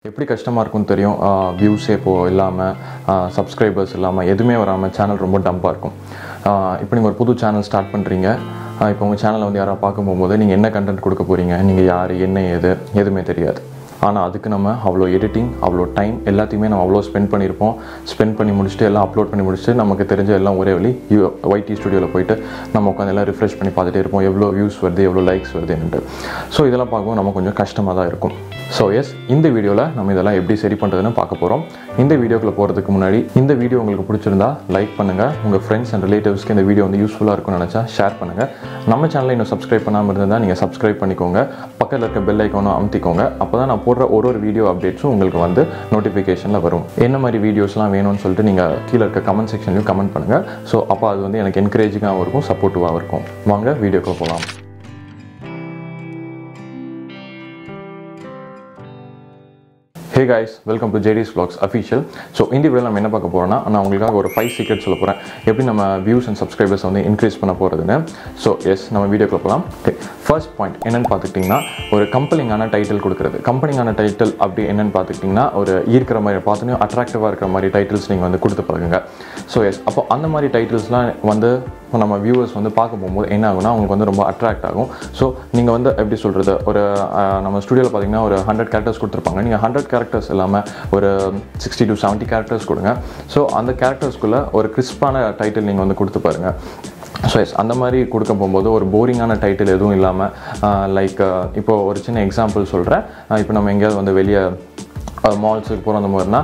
எப்படி கஷ்டமாக இருக்கும்னு தெரியும் வியூஸே இப்போது இல்லாமல் சப்ஸ்கிரைபர்ஸ் இல்லாமல் எதுவுமே வராமல் சேனல் ரொம்ப டம்பாக இருக்கும் இப்போ நீங்கள் ஒரு புது சேனல் ஸ்டார்ட் பண்ணுறீங்க இப்போ உங்கள் சேனலை வந்து யாராவது பார்க்க போகும்போது நீங்கள் என்ன கண்டென்ட் கொடுக்க போகிறீங்க நீங்கள் யார் என்ன ஏது எதுவுமே தெரியாது ஆனால் அதுக்கு நம்ம அவ்வளோ எடிட்டிங் அவ்வளோ டைம் எல்லாத்தையுமே நம்ம அவ்வளோ ஸ்பெண்ட் பண்ணியிருப்போம் ஸ்பெண்ட் பண்ணி முடிச்சுட்டு எல்லாம் அப்லோட் பண்ணி முடிச்சுட்டு நமக்கு தெரிஞ்ச எல்லாம் ஒரே வழி யூ ஒய்டி ஸ்டுடியோவில் போயிட்டு நம்ம உட்காந்து எல்லாம் ரிஃப்ரெஷ் பண்ணி பார்த்துட்டே இருப்போம் எவ்வளோ வியூஸ் வருது எவ்வளோ லைக்ஸ் வருதுன்ட்டு ஸோ இதெல்லாம் பார்க்கும்போது நம்ம கொஞ்சம் கஷ்டமாக தான் இருக்கும் ஸோ எஸ் இந்த வீடியோவில் நம்ம இதெல்லாம் எப்படி சரி பண்ணுறதுன்னு பார்க்க போகிறோம் இந்த வீடியோக்குள்ளே போகிறதுக்கு முன்னாடி இந்த வீடியோ உங்களுக்கு பிடிச்சிருந்தா லைக் பண்ணுங்கள் உங்கள் ஃப்ரெண்ட்ஸ் அண்ட் ரிலேட்டிவ்ஸ்க்கு இந்த வீடியோ வந்து யூஸ்ஃபுல்லாக இருக்கும்னு நினச்சா ஷேர் பண்ணுங்கள் நம்ம சேனலை இன்னும் சப்ஸ்கிரைப் பண்ணாமல் இருந்தால் நீங்கள் சப்ஸ்கிரைப் பண்ணிக்கோங்க பக்கத்தில் இருக்க பெல் ஐக்கானும் அமுத்திக்கோங்க அப்போ தான் நான் போடுற ஒரு ஒரு வீடியோ அப்டேட்ஸும் உங்களுக்கு வந்து நோட்டிஃபிகேஷனில் வரும் என்ன மாதிரி வீடியோஸ்லாம் வேணும்னு சொல்லிட்டு நீங்கள் கீழே இருக்க கமெண்ட் செக்ஷன்லையும் கமெண்ட் பண்ணுங்கள் ஸோ அப்போ அது வந்து எனக்கு என்கரேஜிங்காகவும் இருக்கும் சப்போர்ட்டிவாகவும் இருக்கும் வாங்க வீடியோக்குள்ளே போகலாம் hey guys welcome to JD's vlogs official so இந்த வீடியோவில் நம்ம என்ன பார்க்க போகிறோம்னா நான் உங்களுக்காக ஒரு ஃபைவ் சீக்ரெட் சொல்ல போகிறேன் எப்படி நம்ம வியூஸ் அண்ட் சப்ஸ்கிரைபர்ஸ் வந்து இன்க்ரீஸ் பண்ண போகிறதுன்னு ஸோ எஸ் நம்ம வீடியோக்குள்ள போகலாம் ஓகே ஃபர்ஸ்ட் பாயிண்ட் என்னென்னு பார்த்துக்கிட்டிங்கன்னா ஒரு கம்பெனிங்கான டைட்டில் கொடுக்குறது கம்பெனிங்கான டைட்டில் அப்படி என்னென்னு பார்த்துக்கிட்டிங்கன்னா ஒரு ஈர்க்கிற மாதிரி பார்த்தோன்னே அட்ராக்டிவாக இருக்கிற மாதிரி டைட்டில்ஸ் நீங்கள் வந்து கொடுத்து பழகுங்க ஸோ எஸ் அப்போ அந்த மாதிரி டைட்டில்ஸ்லாம் வந்து இப்போ நம்ம வியூவர்ஸ் வந்து பார்க்க போகும்போது என்ன ஆகும்னா அவங்களுக்கு வந்து ரொம்ப அட்ராக்ட் ஆகும் ஸோ நீங்கள் வந்து எப்படி சொல்கிறது ஒரு அஹ், நம்ம ஸ்டுடியோவில் பார்த்தீங்கன்னா ஒரு ஹண்ட்ரட் கேரக்டர்ஸ் கொடுத்துருப்பாங்க நீங்கள் ஹண்ட்ரட் கேரக்டர்ஸ் இல்லாமல் ஒரு சிக்ஸ்டி டு செவன்ட்டி கேரக்டர்ஸ் கொடுங்க ஸோ அந்த கேரக்டர்ஸ்குள்ளே ஒரு கிறிஸ்பான டைட்டில் நீங்கள் வந்து கொடுத்து பாருங்கள் ஸோ எஸ் அந்த மாதிரி கொடுக்க போகும்போது ஒரு போரிங்கான டைட்டில் எதுவும் இல்லாமல் லைக் இப்போ ஒரு சின்ன எக்ஸாம்பிள் சொல்கிறேன் இப்போ நம்ம எங்கேயாவது வந்து வெளியே மால்ஸுக்கு போகிறோம் அந்த மாதிரினா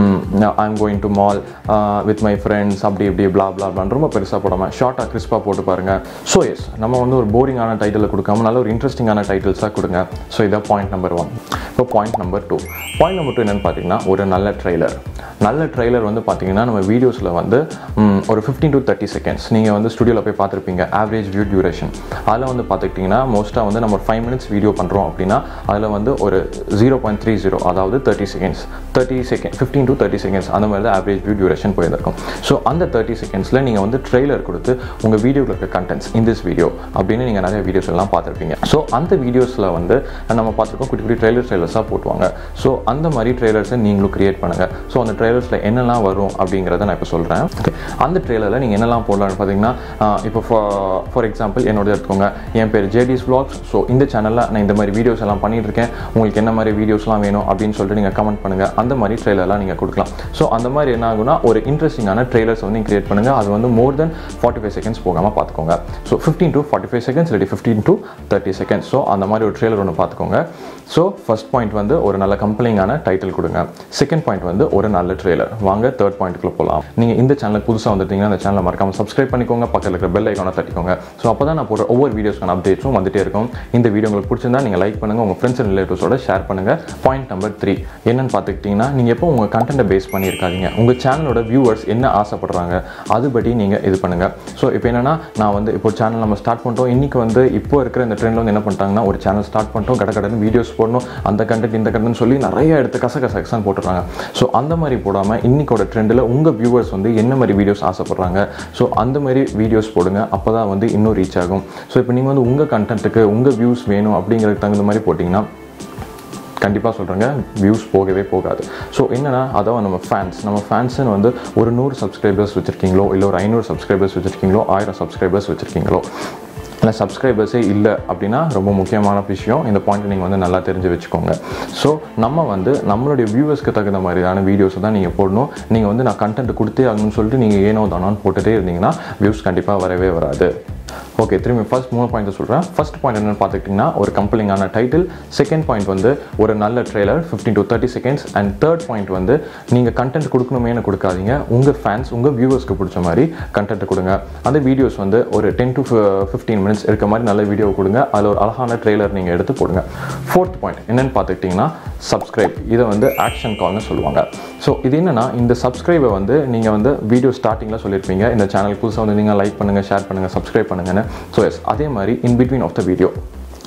I'm going to mall with my friends அப்படி இப்படி பிளா பிளா பிளான் ரொம்ப பெருசாக போடாமல் ஷார்ட்டாக கிறிஸ்பாக போட்டு பாருங்கள் ஸோ எஸ் நம்ம வந்து ஒரு போரிங்கான டைட்டில் கொடுக்காம நல்ல ஒரு இன்ட்ரெஸ்டிங்கான டைட்டில்ஸாக கொடுங்க ஸோ இதான் பாயிண்ட் நம்பர் ஒன் இப்போ point number two point number two என்னென்னு பார்த்தீங்கன்னா ஒரு நல்ல ட்ரெய்லர் நல்ல ட்ரெய்லர் வந்து பார்த்தீங்கன்னா நம்ம வீடியோஸில் வந்து ம், ஒரு ஃபிஃப்டீன் டு தேர்ட்டி செகண்ட்ஸ் நீங்கள் வந்து ஸ்டுடியோவில் போய் பார்த்துருப்பீங்க ஆவரேஜ் வியூ டியூரேஷன் அதில் வந்து பார்த்துக்கிட்டிங்கன்னா மோஸ்ட்டாக வந்து நம்ம ஒரு ஃபைவ் மினிட்ஸ் வீடியோ பண்ணுறோம் அப்படின்னா அதில் வந்து ஒரு ஜீரோ பாயிண்ட் த்ரீ ஜீரோ அதாவது thirty seconds thirty second fifteen to thirty seconds அந்த மாதிரி தான் ஆவரேஜ் வியூ டியூரேஷன் போயிருக்கும் ஸோ அந்த தேர்ட்டி செகண்ட்ஸில் நீங்கள் வந்து ட்ரெய்லர் கொடுத்து உங்கள் வீடியோவில் இருக்க கண்டென்ட்ஸ் இன் திஸ் வீடியோ அப்படின்னு நீங்கள் நிறைய வீடியோஸ் எல்லாம் பார்த்துருப்பீங்க ஸோ அந்த வீடியோஸில் வந்து நம்ம பார்த்துருக்கோம் குட்டி குட்டி ட்ரெய்லர் ட்ரெய்லர்ஸாக போட்டுவாங்க ஸோ அந்த மாதிரி ட்ரெய்லர்ஸை நீங்களும் கிரியேட் பண்ணுங்கள் ஸோ அந்த ட்ரெய்லர்ஸில் என்னெல்லாம் வரும் அப்படிங்கிறத நான் இப்போ சொல்கிறேன் ஓகே அந்த ட்ரெய்லரில் நீங்கள் என்னெல்லாம் போடலாம்னு பார்த்தீங்கன்னா ஆஹ் இப்போ ஃபார் எக்ஸாம்பிள் என்னோட எடுத்துக்கோங்க என் பேர் ஜேடிஸ் vlogs ஸோ இந்த சேனலில் நான் இந்த மாதிரி வீடியோஸ் எல்லாம் பண்ணிட்டு இருக்கேன் உங்களுக்கு என்ன மாதிரி வீடியோஸ்லாம் வேணும் அப்படின்னு சொல்லிட்டு நீங்கள் கமெண்ட் பண்ணுங்கள் அந்த மாதிரி ட்ரெய்லர்லாம் நீங்கள் கொடுக்கலாம் ஸோ அந்த மாதிரி என்ன ஆகும்னா ஒரு இன்ட்ரெஸ்டிங்கான ட்ரெய்லர்ஸ் வந்து கிரியேட் பண்ணுங்கள் அது வந்து more than forty five seconds போகாமல் பார்த்துக்கோங்க so fifteen to forty five seconds இல்லாட்டி fifteen to thirty seconds so அந்த மாதிரி ஒரு ட்ரெய்லர் ஒன்று பார்த்துக்கோங்க ஸோ ஃபர்ஸ்ட் பாயிண்ட் வந்து ஒரு நல்ல கம்பெனிங்கான டைட்டில் கொடுங்க செகண்ட் பாயிண்ட் வந்து ஒரு நல்ல ட்ரெய்லர் வாங்க தேர்ட் பாயிண்ட்டுக்குள்ள போகலாம் நீங்கள் இந்த சேனலுக்கு புதுசாக வந்துட்டீங்கன்னா அந்த சேனலை மறக்காம சப்ஸ்கிரைப் பண்ணிக்கோங்க பக்கத்தில் இருக்கிற பெல் ஐக்கானை தட்டிக்கோங்க ஸோ அப்போ தான் நான் போடுற ஒவ்வொரு வீடியோஸ்க்கான அப்டேட்ஸும் வந்துட்டே இருக்கும் இந்த வீடியோ உங்களுக்கு பிடிச்சிருந்தா நீங்கள் லைக் பண்ணுங்கள் உங்கள் ஃப்ரெண்ட்ஸ் அண்ட் ரிலேட்டிவ்ஸோட ஷேர் பண்ணுங்கள் பாயிண்ட் நம்பர் த்ரீ என்னன்னு பார்த்துக்கிட்டிங்கன்னா நீங்கள் எப்போ உங்கள் கண்டென்ட்டை பேஸ் பண்ணியிருக்காதீங்க உங்கள் சேனலோட வியூவர்ஸ் என்ன ஆசைப்படுறாங்க அதுபடி நீங்கள் இது பண்ணுங்கள் ஸோ இப்போ என்னன்னா நான் வந்து இப்போ சேனல் நம்ம ஸ்டார்ட் பண்ணிட்டோம் இன்றைக்கி வந்து இப்போ இருக்கிற இந்த ட்ரெண்டில் வந்து என்ன பண்ணிட்டாங்கன்னா ஒரு சேனல் ஸ்டார்ட் பண்ணிட்டோம் கடை கடன் வீடியோஸ் போடணும் அந்த கண்டென்ட் இந்த கண்டென்ட் சொல்லி நிறைய எடுத்து கச கச கசன்னு போட்டுறாங்க ஸோ அந்த மாதிரி போடாமல் இன்னைக்கோட ட்ரெண்டில் உங்கள் வியூவர்ஸ் வந்து என்ன மாதிரி வீடியோஸ் ஆசைப்படுறாங்க ஸோ அந்த மாதிரி வீடியோஸ் போடுங்க அப்போ தான் வந்து இன்னும் ரீச் ஆகும் ஸோ இப்போ நீங்கள் வந்து உங்கள் கண்டென்ட்டுக்கு உங்கள் வியூஸ் வேணும் அப்படிங்கிறதுக்கு தகுந்த மாதிரி போட்டிங்கன்னா கண்டிப்பாக சொல்கிறேங்க வியூஸ் போகவே போகாது ஸோ என்னன்னா அதான் நம்ம ஃபேன்ஸ் நம்ம ஃபேன்ஸுன்னு வந்து ஒரு நூறு சப்ஸ்கிரைபர்ஸ் வச்சுருக்கீங்களோ இல்லை ஒரு ஐநூறு சப்ஸ்கிரைபர்ஸ் வச்சுருக்கீங்களோ ஆயிரம் சப்ஸ்கிரைபர்ஸ் வச்சுருக்கீங்களோ இல்லை சப்ஸ்கிரைபர்ஸே இல்லை அப்படின்னா ரொம்ப முக்கியமான விஷயம் இந்த பாயிண்ட் நீங்கள் வந்து நல்லா தெரிஞ்சு வச்சுக்கோங்க ஸோ நம்ம வந்து நம்மளுடைய வியூவர்ஸ்க்கு தகுந்த மாதிரியான வீடியோஸை தான் நீங்கள் போடணும் நீங்கள் வந்து நான் கண்டென்ட் கொடுத்தே ஆகணும்னு சொல்லிட்டு நீங்கள் ஏனோ தானோன்னு போட்டுட்டே இருந்தீங்கன்னா வியூஸ் கண்டிப்பாக வரவே வராது ஓகே திரும்பி ஃபர்ஸ்ட் மூணு பாயிண்ட் சொல்கிறேன் ஃபர்ஸ்ட் பாயிண்ட் என்னென்னு பார்த்துக்கிட்டிங்கன்னா ஒரு கம்பெனிங்கான டைட்டில் செகண்ட் பாயிண்ட் வந்து ஒரு நல்ல trailer fifteen to thirty seconds and third point வந்து நீங்கள் கண்டென்ட் கொடுக்கணுமேனு கொடுக்காதீங்க உங்கள் ஃபேன்ஸ் உங்கள் வியூவர்ஸ்க்கு பிடிச்ச மாதிரி கண்டென்ட் கொடுங்க அந்த வீடியோஸ் வந்து ஒரு டென் டு ஃபிஃப்டீன் மினிட்ஸ் இருக்க மாதிரி நல்ல வீடியோ கொடுங்க அதில் ஒரு அழகான ட்ரெய்லர் நீங்கள் எடுத்து போடுங்க ஃபோர்த் பாயிண்ட் என்னென்னு பார்த்துக்கிட்டிங்கன்னா சப்ஸ்கிரைப் இதை வந்து ஆக்ஷன் கால்னு சொல்லுவாங்க ஸோ இது என்னன்னா இந்த சப்ஸ்கிரைபை வந்து நீங்கள் வந்து வீடியோ ஸ்டார்டிங்கில் சொல்லியிருப்பீங்க இந்த சேனல் புதுசாக வந்து நீங்கள் லைக் பண்ணுங்கள் ஷேர் பண்ணுங்கள் சப்ஸ்கிரைப் பண்ணுங்கன்னு ஸோ எஸ் அதே மாதிரி in between of the video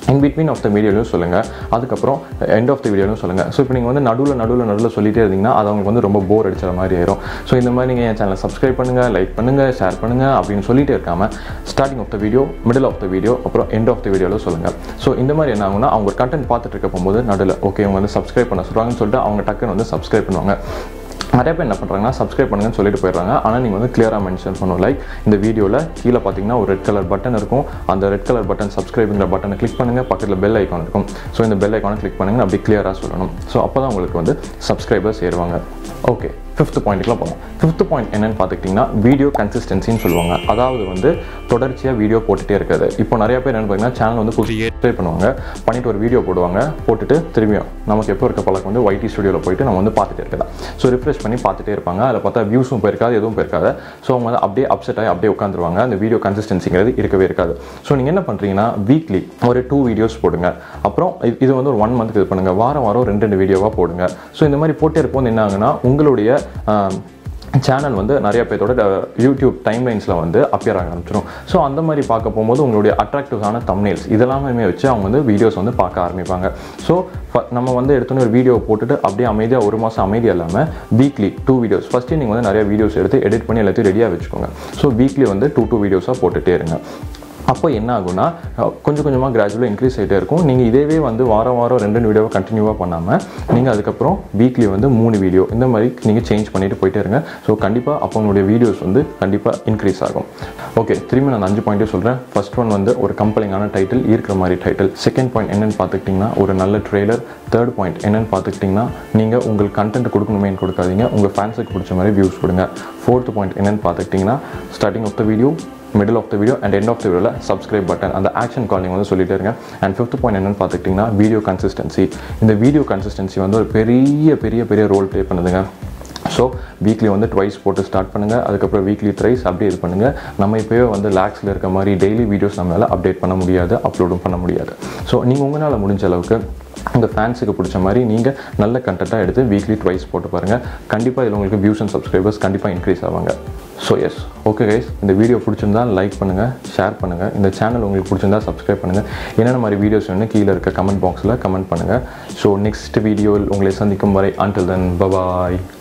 in between of the வீடியோலையும் சொல்லுங்கள் அதுக்கப்புறம் எண்ட் ஆஃப் த வீடியோலையும் சொல்லுங்கள் ஸோ இப்போ நீங்கள் வந்து நடுவில் நடுவில் நடுவில் சொல்லிட்டே இருந்தீங்கன்னா அது அவங்களுக்கு வந்து ரொம்ப போர் அடிச்ச மாதிரி ஆயிரும் ஸோ இந்த மாதிரி நீங்கள் என் சேனலை சப்ஸ்கிரைப் பண்ணுங்கள் லைக் பண்ணுங்கள் ஷேர் பண்ணுங்கள் அப்படின்னு சொல்லிட்டே இருக்காமல் starting of the video middle of the video அப்புறம் எண்ட் ஆஃப் த வீடியோவில் சொல்லுங்கள் ஸோ இந்த மாதிரி என்ன ஆகும்னா அவங்க ஒரு கண்டென்ட் பார்த்துட்டு இருக்க போகும்போது நடுவில் ஓகே அவங்க வந்து சப்ஸ்கிரைப் பண்ண சொல்கிறாங்கன்னு சொல்லிட்டு அவங்க டக்குன்னு வந்து சப்ஸ்கிரைப் பண்ணுவாங்க நிறைய பேர் என்ன பண்ணுறாங்கன்னா சப்ஸ்கிரைப் பண்ணுங்கன்னு சொல்லிட்டு போயிடுறாங்க ஆனால் நீங்கள் வந்து கிளியராக மென்ஷன் பண்ணணும் லைக் இந்த வீடியோவில் கீழே பார்த்தீங்கன்னா ஒரு ரெட் கலர் பட்டன் இருக்கும் அந்த ரெட் கலர் பட்டன் சப்ஸ்கிரைபிங்கிற பட்டனை கிளிக் பண்ணுங்கள் பக்கத்தில் பெல் ஐக்கான் இருக்கும் ஸோ இந்த பெல் ஐக்கானை கிளிக் பண்ணுங்க அப்படி கிளியராக சொல்லணும் ஸோ அப்போ தான் உங்களுக்கு வந்து சப்ஸ்கிரைபர்ஸ் ஏறுவாங்க ஓகே ஃபிஃப்த் பாயிண்ட்டுக்குலாம் போவோம் ஃபிஃப்த் பாயிண்ட் என்னன்னு பார்த்துக்கிட்டிங்கன்னா வீடியோ கன்சிஸ்டன்சின்னு சொல்லுவாங்க அதாவது வந்து தொடர்ச்சியாக வீடியோ போட்டுகிட்டே இருக்காது இப்போ நிறைய பேர் என்ன பார்த்தீங்கன்னா சேனல் வந்து சப்ஸ்கிரைப் பண்ணுவாங்க பண்ணிட்டு ஒரு வீடியோ போடுவாங்க போட்டுட்டு திரும்பியும் நமக்கு எப்போ இருக்க பழக்கம் வந்து ஒய்டி ஸ்டுடியோவில் போயிட்டு நம்ம வந்து பார்த்துட்டே இருக்கலாம் ஸோ ரிஃப்ரெஷ் பண்ணி பார்த்துட்டே இருப்பாங்க அதில் பார்த்தா வியூஸும் போயிருக்காது எதுவும் போயிருக்காது ஸோ அவங்க வந்து அப்படியே அப்செட் ஆகி அப்படியே உட்காந்துருவாங்க அந்த வீடியோ கன்சிஸ்டன்சிங்கிறது இருக்கவே இருக்காது ஸோ நீங்கள் என்ன பண்ணுறீங்கன்னா வீக்லி ஒரு டூ வீடியோஸ் போடுங்க அப்புறம் இது- இது வந்து ஒரு ஒன் மந்த்க்கு இது பண்ணுங்கள் வாரம் வாரம் ரெண்டு ரெண்டு வீடியோவாக போடுங்க ஸோ இந்த மாதிரி போட்டே இருக்கும்போது என்ன ஆகுன்னா உங்களுடைய ஆம், சேனல் வந்து நிறைய பேர்த்தோட ட- யூடியூப் டைம்லைன்ஸில் வந்து அப்பியர் ஆக ஆரம்பிச்சிடும் ஸோ அந்த மாதிரி பார்க்க போகும்போது உங்களுடைய அட்ராக்டிவான தம்னேல்ஸ் இதெல்லாமே வச்சு அவங்க வந்து வீடியோஸ் வந்து பார்க்க ஆரம்பிப்பாங்க ஸோ நம்ம வந்து எடுத்தோன்னே ஒரு வீடியோ போட்டுட்டு அப்படியே அமைதியாக ஒரு மாதம் அமைதியாக இல்லாமல் வீக்லி டூ வீடியோஸ் ஃபஸ்ட்டு நீங்கள் வந்து நிறைய வீடியோஸ் எடுத்து எடிட் பண்ணி எல்லாத்தையும் ரெடியாக வச்சுக்கோங்க ஸோ வீக்லி வந்து டூ டூ வீடியோஸாக போட்டுகிட்டே இருங்க அப்போ என்ன ஆகும்னா அஹ், கொஞ்சம் கொஞ்சமாக கிராஜுவலாக இன்க்ரீஸ் ஆகிட்டே இருக்கும் நீங்கள் இதேவே வந்து வாரம் வாரம் ரெண்டு ரெண்டு வீடியோவை கண்டினியூவாக பண்ணாமல் நீங்கள் அதுக்கப்புறம் வீக்லி வந்து மூணு வீடியோ இந்த மாதிரி நீங்கள் சேஞ்ச் பண்ணிட்டு போயிட்டே இருங்க ஸோ கண்டிப்பாக அப்போ உங்களுடைய வீடியோஸ் வந்து கண்டிப்பாக இன்க்ரீஸ் ஆகும் ஓகே திரும்பி நான் அஞ்சு பாயிண்ட்டே சொல்கிறேன் ஃபர்ஸ்ட் ஒன் வந்து ஒரு கம்பெனிங்கான டைட்டில் ஈர்க்கிற மாதிரி டைட்டில் செகண்ட் பாயிண்ட் என்னன்னு பார்த்துக்கிட்டிங்கன்னா ஒரு நல்ல ட்ரெய்லர் தேர்ட் பாயிண்ட் என்னன்னு பார்த்துக்கிட்டிங்கன்னா நீங்கள் உங்கள் கண்டென்ட் கொடுக்கணுமேன்னு கொடுக்காதீங்க உங்கள் ஃபேன்ஸுக்கு பிடிச்ச மாதிரி வியூஸ் கொடுங்க ஃபோர்த் பாயிண்ட் என்னன்னு பார்த்துக்கிட்டிங்கன்னா starting of the video middle of the video and end of the வீடியோவில் சப்ஸ்கிரைப் பட்டன் அந்த ஆக்ஷன் கால் நீங்கள் வந்து சொல்லிட்டே இருங்க அண்ட் ஃபிஃப்த் பாயிண்ட் என்னன்னு பார்த்துக்கிட்டிங்கன்னா வீடியோ கன்சிஸ்டன்சி இந்த வீடியோ கன்சிஸ்டன்சி வந்து ஒரு பெரிய பெரிய பெரிய ரோல் ப்ளே பண்ணுதுங்க ஸோ வீக்லி வந்து ட்வைஸ் போட்டு ஸ்டார்ட் பண்ணுங்கள் அதுக்கப்புறம் வீக்லி த்ரைஸ் அப்படியே இது பண்ணுங்கள் நம்ம இப்போயே வந்து லேக்ஸில் இருக்க மாதிரி டெய்லி வீடியோஸ் நம்மளால் அப்டேட் பண்ண முடியாது அப்லோடும் பண்ண முடியாது ஸோ நீங்கள் உங்களால் முடிஞ்ச அளவுக்கு உங்கள் ஃபேன்ஸுக்கு பிடிச்ச மாதிரி நீங்கள் நல்ல கண்டென்ட்டாக எடுத்து வீக்லி ட்வைஸ் போட்டு பாருங்கள் கண்டிப்பாக இதில் உங்களுக்கு வியூஸ் அண்ட் சப்ஸ்கிரைபர்ஸ் கண்டிப்பாக இன்க்ரீஸ் ஆவாங்க ஸோ எஸ் ஓகே கைஸ் இந்த வீடியோ பிடிச்சிருந்தா லைக் பண்ணுங்கள் ஷேர் பண்ணுங்கள் இந்த சேனல் உங்களுக்கு பிடிச்சிருந்தா சப்ஸ்கிரைப் பண்ணுங்கள் என்னென்ன மாதிரி வீடியோஸ் வேணும் கீழே இருக்க கமெண்ட் பாக்ஸில் கமெண்ட் பண்ணுங்கள் ஸோ நெக்ஸ்ட் வீடியோவில் உங்களை சந்திக்கும் வரை until then bye bye